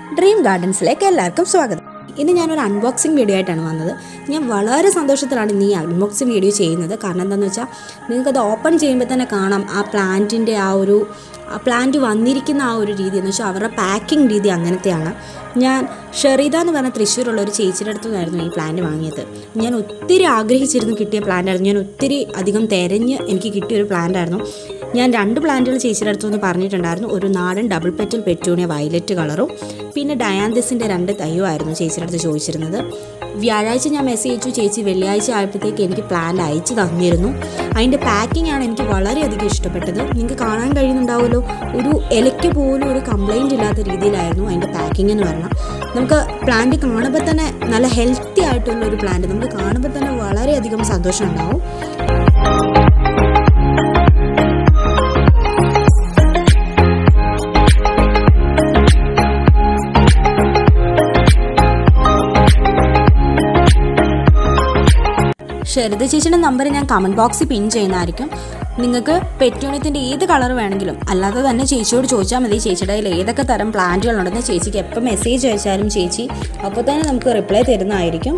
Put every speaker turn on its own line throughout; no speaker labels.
dream ഗാർഡൻസിലേക്ക് എല്ലാവർക്കും സ്വാഗതം ഇന്ന് ഞാനൊരു അൺബോക്സിങ് വീഡിയോ ആയിട്ടാണ് വന്നത് ഞാൻ വളരെ സന്തോഷത്തിലാണ് ഇന്ന് ഈ അൺബോക്സിങ് വീഡിയോ ചെയ്യുന്നത് കാരണം എന്താണെന്ന് വെച്ചാൽ നിങ്ങൾക്കത് ഓപ്പൺ ചെയ്യുമ്പോൾ തന്നെ കാണാം ആ പ്ലാന്റിൻ്റെ ആ ഒരു ആ പ്ലാന്റ് വന്നിരിക്കുന്ന ആ ഒരു രീതി എന്ന് വെച്ചാൽ അവരുടെ പാക്കിംഗ് രീതി അങ്ങനത്തെയാണ് ഞാൻ ഷെറീദ എന്ന് പറഞ്ഞ തൃശ്ശൂരുള്ള ഒരു ചേച്ചിയുടെ അടുത്തു നിന്നായിരുന്നു ഈ പ്ലാന്റ് വാങ്ങിയത് ഞാൻ ഒത്തിരി ആഗ്രഹിച്ചിരുന്നു കിട്ടിയ പ്ലാന്റ് ആയിരുന്നു ഞാൻ ഒത്തിരി അധികം തിരഞ്ഞ് എനിക്ക് കിട്ടിയ ഒരു പ്ലാന്റ് ആയിരുന്നു ഞാൻ രണ്ട് പ്ലാന്റുകൾ ചേച്ചിയുടെ അടുത്തു നിന്ന് പറഞ്ഞിട്ടുണ്ടായിരുന്നു ഒരു നാടൻ ഡബിൾ പെറ്റൽ പെറ്റൂണിയ വയലറ്റ് കളറും പിന്നെ ഡയാന്തിസിൻ്റെ രണ്ട് തയ്യോ ആയിരുന്നു ചേച്ചിയുടെ അടുത്ത് ചോദിച്ചിരുന്നത് വ്യാഴാഴ്ച ഞാൻ മെസ്സേജ് അയച്ചു ചേച്ചി വെള്ളിയാഴ്ച ആയപ്പോഴത്തേക്ക് എനിക്ക് പ്ലാന്റ് അയച്ചു തന്നിരുന്നു അതിൻ്റെ പാക്കിംഗ് ആണ് എനിക്ക് വളരെയധികം ഇഷ്ടപ്പെട്ടത് നിങ്ങൾക്ക് കാണാൻ കഴിയുന്നുണ്ടാവുമല്ലോ ഒരു ഇലയ്ക്ക് പോലും ഒരു കംപ്ലൈൻറ്റ് ഇല്ലാത്ത രീതിയിലായിരുന്നു അതിൻ്റെ പാക്കിംഗ് എന്ന് പറഞ്ഞാൽ നമുക്ക് പ്ലാന്റ് കാണുമ്പോൾ തന്നെ നല്ല ഹെൽത്തി ആയിട്ടുള്ള ഒരു പ്ലാന്റ് നമുക്ക് കാണുമ്പോൾ തന്നെ വളരെയധികം സന്തോഷം ഉണ്ടാവും ശരത് ചേച്ചിയുടെ നമ്പർ ഞാൻ കമൻറ്റ് ബോക്സിൽ പിൻ ചെയ്യുന്നതായിരിക്കും നിങ്ങൾക്ക് പെറ്റ്യൂണിയത്തിൻ്റെ ഏത് കളർ വേണമെങ്കിലും അല്ലാതെ തന്നെ ചേച്ചിയോട് ചോദിച്ചാൽ മതി ചേച്ചിയുടെ കയ്യിൽ ഏതൊക്കെ തരം പ്ലാന്റുകളുണ്ടെന്ന് ചേച്ചിക്ക് എപ്പോൾ മെസ്സേജ് അയച്ചാലും ചേച്ചി അപ്പോൾ തന്നെ നമുക്ക് റിപ്ലൈ തരുന്നതായിരിക്കും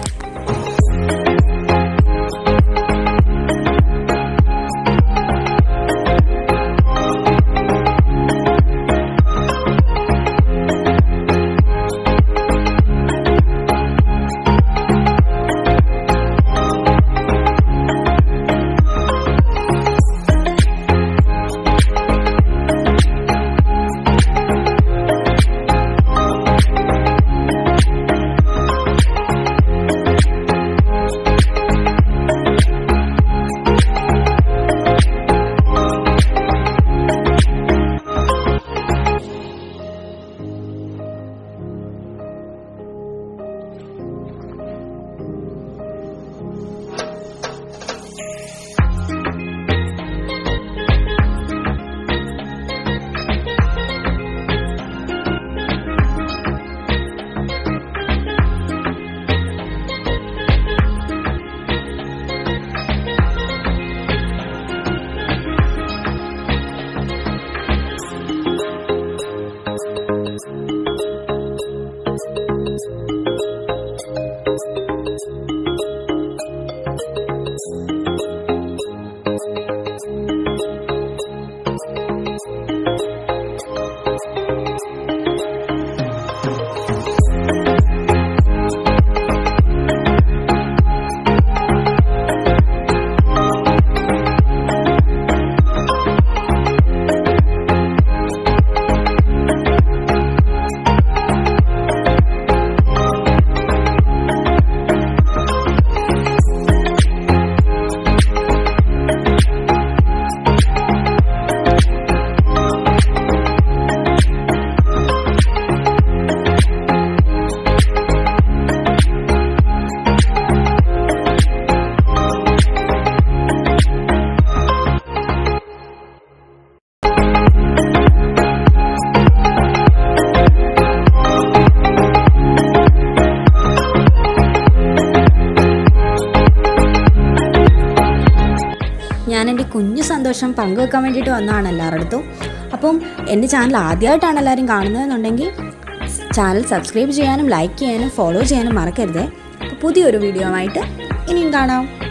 ഞാൻ എൻ്റെ കുഞ്ഞു സന്തോഷം പങ്കുവെക്കാൻ വേണ്ടിയിട്ട് വന്നതാണ് എല്ലാവരുടെ അടുത്തും അപ്പം എൻ്റെ ചാനൽ ആദ്യമായിട്ടാണ് എല്ലാവരും കാണുന്നതെന്നുണ്ടെങ്കിൽ ചാനൽ സബ്സ്ക്രൈബ് ചെയ്യാനും ലൈക്ക് ചെയ്യാനും ഫോളോ ചെയ്യാനും മറക്കരുതേ അപ്പോൾ പുതിയൊരു വീഡിയോ ആയിട്ട് ഇനിയും കാണാം